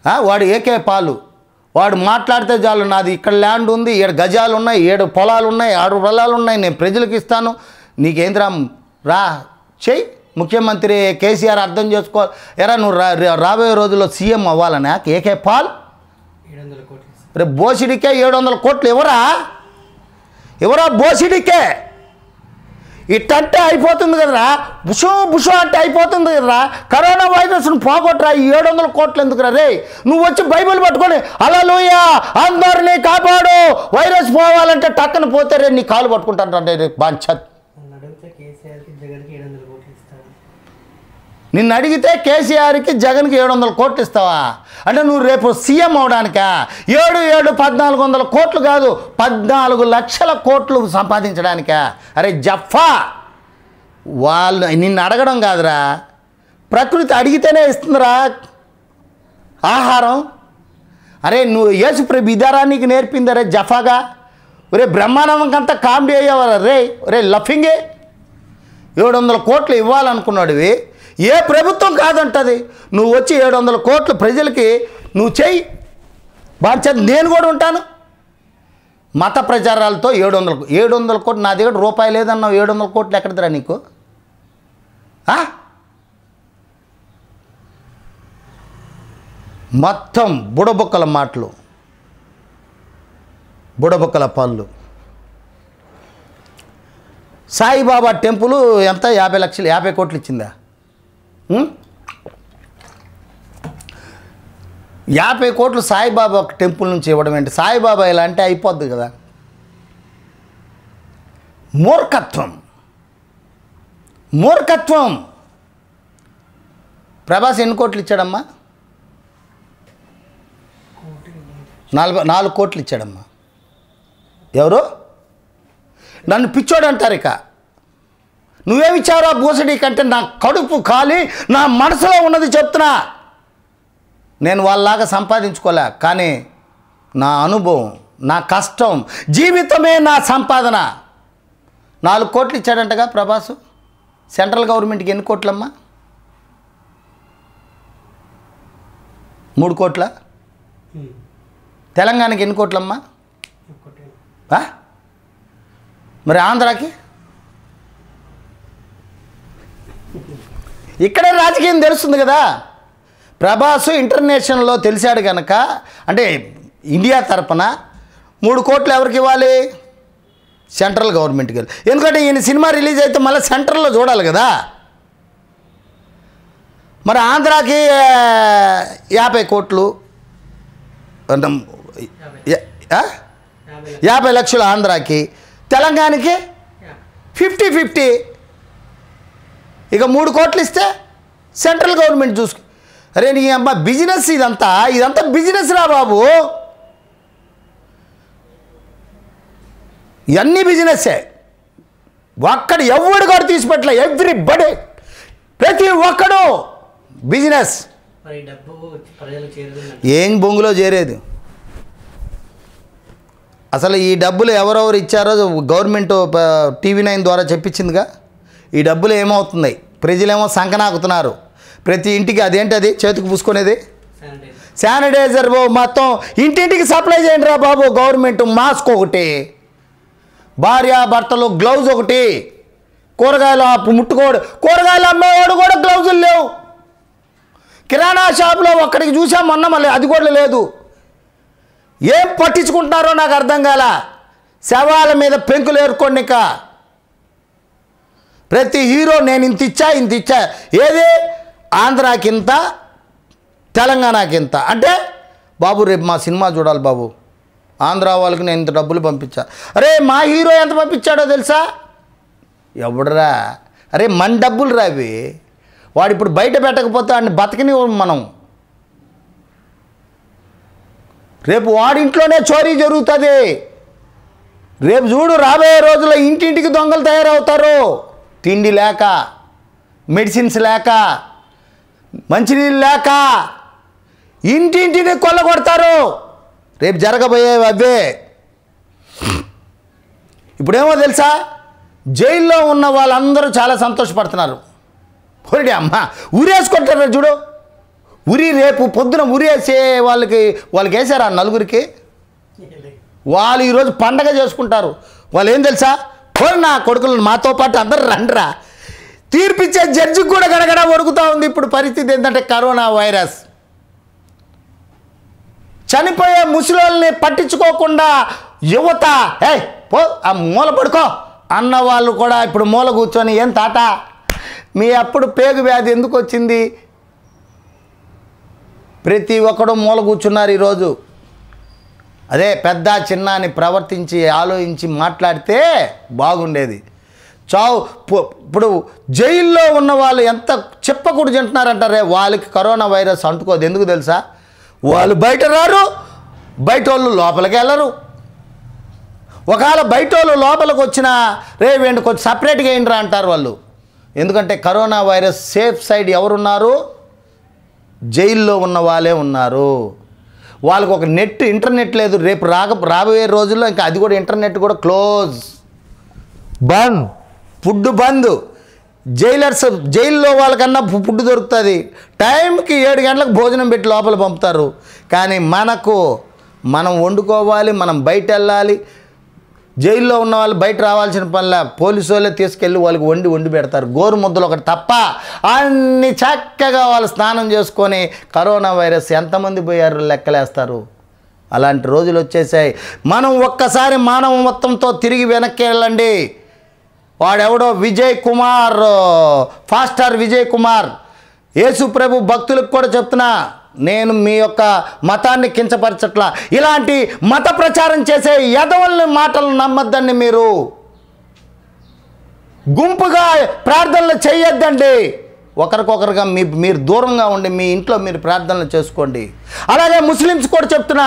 ఆ, వాడు ఏకే పాలు వాడు మాట్లాడితే చాలు నాది ఇక్కడ ల్యాండ్ ఉంది ఏడు గజాలు ఉన్నాయి ఏడు పొలాలు ఉన్నాయి ఆరు పొలాలు ఉన్నాయి నేను ప్రజలకు ఇస్తాను నీకేంద్రా రా చెయ్యి ముఖ్యమంత్రి కేసీఆర్ అర్థం చేసుకో ఎరా నువ్వు రా రా- రాబోయే రోజుల్లో సీఎం అవ్వాలనా ఏకే పాల్ ఏడు వందల కోట్లు ఇస్తారు. రేపు బోసిడికే ఏడు వందల కోట్లు ఎవరా ఎవరా బోసిడికే ఇట్టంటే అయిపోతుంది కదరా బుషో బుషో అంటే అయిపోతుంది కదరా కరోనా వైరస్ను పోగొట్టరా ఈ ఏడు వందల కోట్లు ఎందుకురా రే నువ్వు వచ్చి బైబిల్ పట్టుకొని అలలుయా అందరినీ కాపాడు వైరస్ పోవాలంటే టక్కన పోతే రే నీ కాలు పట్టుకుంటాను రే బాంచత్ నన్ను అడిగితే కేసీఆర్కి జగన్కి ఏడు వందల కోట్లు ఇస్తాను నిన్ను అడిగితే కేసీఆర్కి జగన్కి ఏడు వందల కోట్లు ఇస్తావా అంటే నువ్వు రేపు సీఎం అవడానికా ఏడు ఏడు పద్నాలుగు వందల కోట్లు కాదు పద్నాలుగు లక్షల కోట్లు సంపాదించడానికా అరే జఫా వాళ్ళు నిన్ను అడగడం కాదురా ప్రకృతి అడిగితేనే ఇస్తుందిరా ఆహారం అరే నువ్వు యేసు ప్రభు ఇదారా నీకు నేర్పిందరే జఫాగా ఒరే బ్రహ్మాండంకంతా కామెడీ అయ్యేవారా రే ఒరే లఫింగే ఏడు వందల కోట్లు ఇవ్వాలనుకున్నాడువి ఏ ప్రభుత్వం కాదంటది నువ్వు వచ్చి ఏడు వందల కోట్లు ప్రజలకి నువ్వు చెయ్యి బాధ్యత నేను కూడా ఉంటాను మత ప్రచారాలతో ఏడు వందల ఏడు వందల కోట్లు నా దగ్గర రూపాయి లేదన్నావు ఏడు వందల కోట్లు ఎక్కడిదిరా నీకు ఆ? మొత్తం బుడబొక్కల మాటలు బుడబొక్కల పళ్ళు సాయిబాబా టెంపుల్ ఎంత యాభై లక్షలు యాభై కోట్లు ఇచ్చిందా ఉం? యాభై కోట్లు సాయిబాబా టెంపుల్ నుంచి ఇవ్వడం ఏంటి సాయిబాబా ఇలా అంటే అయిపోద్ది కదా మూర్ఖత్వం మూర్ఖత్వం ప్రభాస్ ఎన్ని కోట్లు ఇచ్చాడమ్మా నాలుగు నాలుగు కోట్లు ఇచ్చాడమ్మా ఎవరు నన్ను పిచ్చోడు అంటారు ఇక నువ్వేమిచ్చావురా బూసడి కంటే నా కడుపు కాలి నా మనసులో ఉన్నది చెప్తున్నా నేను వాళ్ళలాగా సంపాదించుకోలే కానీ నా అనుభవం నా కష్టం జీవితమే నా సంపాదన నాలుగు కోట్లు ఇచ్చాడంటగా ప్రభాసు సెంట్రల్ గవర్నమెంట్కి ఎన్ని కోట్లమ్మా మూడు కోట్ల తెలంగాణకి ఎన్ని కోట్లమ్మా ఒక్కటే ఆ? మరి ఆంధ్రాకి ఇక్కడే రాజకీయం తెలుస్తుంది కదా ప్రభాస్ ఇంటర్నేషనల్లో తెలిసాడు కనుక అంటే ఇండియా తరపున మూడు కోట్లు ఎవరికి ఇవ్వాలి సెంట్రల్ గవర్నమెంట్కి వెళ్ళి ఎందుకంటే ఈయన సినిమా రిలీజ్ అయితే మళ్ళీ సెంట్రల్లో చూడాలి కదా మరి ఆంధ్రాకి ఆ, యాభై కోట్లు అంటే, యా- ఆ? యాభై యాభై లక్షలు ఆంధ్రాకి తెలంగాణకి యా. ఫిఫ్టీ ఫిఫ్టీ ఇక మూడు కోట్లు ఇస్తే సెంట్రల్ గవర్నమెంట్ చూసుకు అరే నీ అమ్మ బిజినెస్ ఇదంతా ఇదంతా బిజినెస్ రా బాబు ఇవన్నీ బిజినెస్సే ఒక్కడు ఎవడు కూడా తీసిపెట్టలే ఎవ్రీ బడే ప్రతి ఒక్కడు బిజినెస్ మరి ఈ డబ్బు ప్రజలకు చేరుతుంది ఏం బొంగులో చేరేది అసలు ఈ డబ్బులు ఎవరెవరు ఇచ్చారో గవర్నమెంట్ ప- టీవీ నైన్ ద్వారా చెప్పించిందిగా ఈ డబ్బులు ఏమవుతున్నాయి ప్రజలేమో సంకనాకుతున్నారు ప్రతి ఇంటికి అదేంటి అది చేతికి పూసుకునేది శానిటైజర్ శానిటైజర్ బో మొత్తం ఇంటింటికి సప్లై చేయండి రా బాబు గవర్నమెంట్ మాస్క్ ఒకటి భార్య భర్తలు గ్లౌజ్ ఒకటి కూరగాయలు ఆ ముట్టుకోడు కూరగాయలు అమ్మేవాడు కూడా గ్లౌజులు లేవు కిరాణా షాపులో ఒక్కడికి చూసాం మొన్న మళ్ళీ అది కూడా లేదు ఏం పట్టించుకుంటున్నారో నాకు అర్థం కాల శవాల మీద పెంకులు ఏరుకోండిక ప్రతి హీరో నేను ఇంత ఇచ్చా ఇంత ఇచ్చా ఏది ఆంధ్రాకింత తెలంగాణకి ఇంత అంటే బాబు రేపు మా సినిమా చూడాలి బాబు ఆంధ్ర వాళ్ళకి నేను ఇంత డబ్బులు పంపించా అరే మా హీరో ఎంత పంపించాడో తెలుసా ఎవడరా అరే మన డబ్బులు రా అవి వాడు ఇప్పుడు బయట పెట్టకపోతే వాడిని బతకని మనం రేపు వాడింట్లోనే చోరీ జరుగుతుంది రేపు చూడు రాబోయే రోజుల్లో ఇంటింటికి దొంగలు తయారవుతారు తిండి లేక మెడిసిన్స్ లేక మంచినీళ్ళు లేక ఇంటింటిని కొల్లగొడతారు రేపు జరగబోయేవి అవే ఇప్పుడేమో తెలుసా జైల్లో ఉన్న వాళ్ళందరూ చాలా సంతోషపడుతున్నారు ఒరే అమ్మ ఊరేసుకుంటారు చూడు ఉరి రేపు పొద్దున ఉరి వేసే వాళ్ళకి వాళ్ళకి వేసారు ఆ నలుగురికి వాళ్ళు ఈరోజు పండగ చేసుకుంటారు వాళ్ళు ఏం తెలుసా పోయి నా కొడుకులను మాతో పాటు అందరు రండిరా తీర్పిచ్చే జడ్జికి కూడా గడగడ వణుకుతూ ఉంది ఇప్పుడు పరిస్థితి ఏంటంటే కరోనా వైరస్ చనిపోయే ముసలోళ్ళని పట్టించుకోకుండా యువత ఏ పో ఆ మూల పడుకో అన్న వాళ్ళు కూడా ఇప్పుడు మూల కూర్చొని ఏం తాత మీ అప్పుడు పేగు వ్యాధి ఎందుకు వచ్చింది ప్రతి ఒక్కడు మూల కూర్చున్నారు ఈరోజు అదే పెద్ద చిన్న అని ప్రవర్తించి ఆలోచించి మాట్లాడితే బాగుండేది చావు పు- ఇప్పుడు జైల్లో ఉన్న వాళ్ళు ఎంత చెప్పకూడదు అంటున్నారంటారే వాళ్ళకి కరోనా వైరస్ అంటుకోదు ఎందుకు తెలుసా వాళ్ళు బయట రారు బయట వాళ్ళు లోపలికి వెళ్ళరు ఒకవేళ బయట వాళ్ళు లోపలికి వచ్చినా రే వీడిని కొంచెం సపరేట్గా ఏంట్రా అంటారు వాళ్ళు ఎందుకంటే కరోనా వైరస్ సేఫ్ సైడ్ ఎవరున్నారు జైల్లో ఉన్న వాళ్ళే ఉన్నారు వాళ్ళకి ఒక నెట్ ఇంటర్నెట్ లేదు రేపు రాక రాబోయే రోజుల్లో ఇంకా అది కూడా ఇంటర్నెట్ కూడా క్లోజ్ బంద్ ఫుడ్ బంద్ జైలర్స్ జైల్లో వాళ్ళకన్నా ఫు- ఫుడ్ దొరుకుతుంది టైంకి ఏడు గంటలకు భోజనం పెట్టి లోపల పంపుతారు కానీ మనకు మనం వండుకోవాలి మనం బయట వెళ్ళాలి జైల్లో ఉన్న వాళ్ళు బయట రావాల్సిన పనిలా పోలీసు వాళ్ళే తీసుకెళ్ళి వాళ్ళకి వండి వండి పెడతారు గోరు ముద్దలు ఒకటి తప్ప అన్ని చక్కగా వాళ్ళు స్నానం చేసుకొని కరోనా వైరస్ ఎంతమంది పోయారు లెక్కలేస్తారు అలాంటి రోజులు వచ్చేసాయి మనం ఒక్కసారి మానవ మొత్తంతో తిరిగి వెనక్కి వెళ్ళండి వాడెవడో విజయ్ కుమార్ ఫాస్టర్ విజయ్ కుమార్ యేసు ప్రభు భక్తులకు కూడా చెప్తున్నా నేను మీ యొక్క మతాన్ని కించపరచట్లా ఇలాంటి మత ప్రచారం చేసే యదవల్ని మాటలు నమ్మద్దండి మీరు గుంపుగా ప్రార్థనలు చేయొద్దండి ఒకరికొకరుగా మీ మీరు దూరంగా ఉండి మీ ఇంట్లో మీరు ప్రార్థనలు చేసుకోండి అలాగే ముస్లిమ్స్ కూడా చెప్తున్నా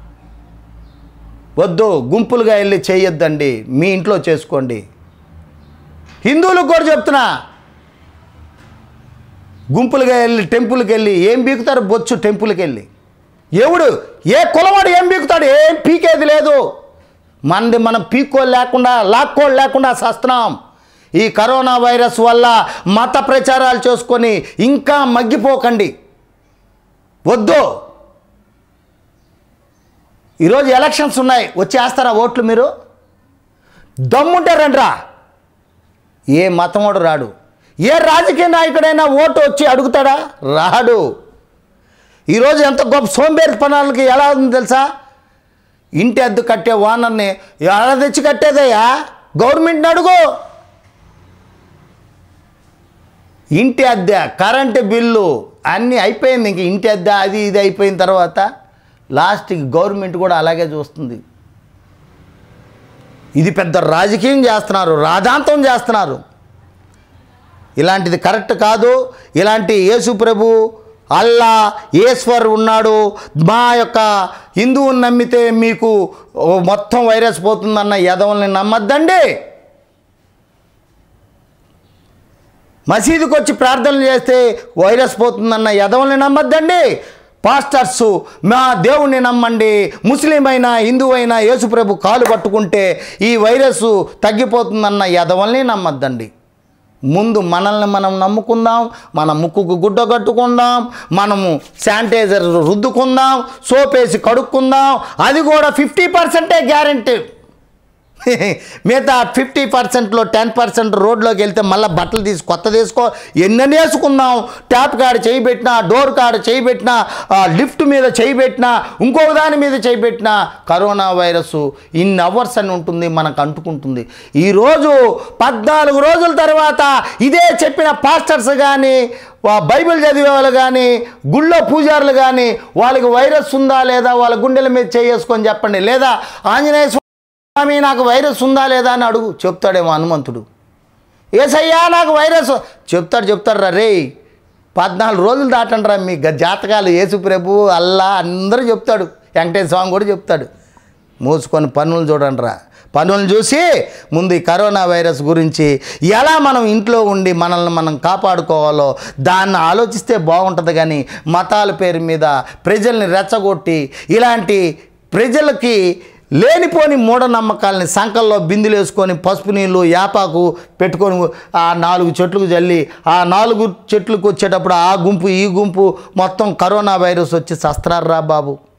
వద్దు గుంపులుగా వెళ్ళి చేయొద్దండి మీ ఇంట్లో చేసుకోండి హిందువులకు కూడా చెప్తున్నా గుంపులుగా వెళ్ళి టెంపుల్కి వెళ్ళి ఏం బీకుతారు బొచ్చు టెంపుల్కి వెళ్ళి ఎవడు ఏ కులవాడు ఏం బీకుతాడు ఏం పీకేది లేదు మనది మనం పీక్కోలు లేకుండా లాక్కోలు లేకుండా సస్తున్నాం ఈ కరోనా వైరస్ వల్ల మత ప్రచారాలు చేసుకొని ఇంకా మగ్గిపోకండి వద్దు ఈరోజు ఎలక్షన్స్ ఉన్నాయి వచ్చి వేస్తారా ఓట్లు మీరు దమ్ముంటే రండిరా ఏ మతమోడు రాడు ఏ రాజకీయ నాయకుడైనా ఓటు వచ్చి అడుగుతాడా రాడు ఈరోజు ఎంత గొప్ప సోంబేరి పనులకి ఎలా ఉంది తెలుసా ఇంటి అద్దె కట్టే ఓనర్ని ఎలా తెచ్చి కట్టేదయ్యా గవర్నమెంట్ని అడుగు ఇంటి అద్దె కరెంటు బిల్లు అన్నీ అయిపోయింది ఇంక ఇంటి అద్దె అది ఇది అయిపోయిన తర్వాత లాస్ట్కి గవర్నమెంట్ కూడా అలాగే చూస్తుంది ఇది పెద్ద రాజకీయం చేస్తున్నారు రాజాంతం చేస్తున్నారు ఇలాంటిది కరెక్ట్ కాదు ఇలాంటి యేసు ప్రభు అల్లా ఈశ్వర్ ఉన్నాడు మా యొక్క హిందువుని నమ్మితే మీకు ఓ మొత్తం వైరస్ పోతుందన్న యదవుల్ని నమ్మద్దండి మసీదుకి వచ్చి ప్రార్థనలు చేస్తే వైరస్ పోతుందన్న యదవుల్ని నమ్మద్దండి పాస్టర్స్ మా దేవుణ్ణి నమ్మండి ముస్లిం అయినా హిందూ అయినా యేసుప్రభు కాలు పట్టుకుంటే ఈ వైరస్ తగ్గిపోతుందన్న యదవల్ని నమ్మద్దండి ముందు మనల్ని మనం నమ్ముకుందాం మన ముక్కుకు గుడ్డ కట్టుకుందాం మనము శానిటైజర్ రుద్దుకుందాం సోప్ వేసి కడుక్కుందాం అది కూడా ఫిఫ్టీ పర్సెంటే గ్యారంటీ మిగతా ఫిఫ్టీ పర్సెంట్లో టెన్ పర్సెంట్ రోడ్లోకి వెళ్తే మళ్ళీ బట్టలు తీసి కొత్త తీసుకో ఎన్నెన్ని వేసుకుందాం ట్యాప్ కాడ చేయి పెట్టినా డోర్ కాడ చేయి పెట్టినా ఆ, లిఫ్ట్ మీద చేయి పెట్టినా ఇంకొక దాని మీద చేయి పెట్టినా కరోనా వైరస్ ఇన్ని అవర్స్ అని ఉంటుంది మనకు అంటుకుంటుంది ఈరోజు పద్నాలుగు రోజుల తర్వాత ఇదే చెప్పిన పాస్టర్స్ కానీ బైబిల్ చదివే వాళ్ళు కానీ గుళ్ళో పూజారులు కానీ వాళ్ళకి వైరస్ ఉందా లేదా వాళ్ళ గుండెల మీద చేసుకొని చెప్పండి లేదా ఆంజనేయ స్వామి నాకు వైరస్ ఉందా లేదా అని అడుగు చెప్తాడేమో హనుమంతుడు ఏసయ్యా నాకు వైరస్ చెప్తాడు చెప్తాడు రా రే పద్నాలుగు రోజులు దాటండిరా మీ గ- జాతకాలు యేసు ప్రభు అల్లా అందరూ చెప్తాడు వెంకటేశ్వర స్వామి కూడా చెప్తాడు మూసుకొని పనులు చూడండి రా పనులను చూసి ముందు ఈ కరోనా వైరస్ గురించి ఎలా మనం ఇంట్లో ఉండి మనల్ని మనం కాపాడుకోవాలో దాన్ని ఆలోచిస్తే బాగుంటుంది కానీ మతాల పేరు మీద ప్రజల్ని రెచ్చగొట్టి ఇలాంటి ప్రజలకి లేనిపోని మూఢనమ్మకాలని సంకల్లో బిందులు వేసుకొని పసుపు నీళ్ళు యాపాకు పెట్టుకొని ఆ నాలుగు చెట్లకు జల్లి ఆ నాలుగు చెట్లకు వచ్చేటప్పుడు ఆ గుంపు ఈ గుంపు మొత్తం కరోనా వైరస్ వచ్చి సస్త్రారా బాబు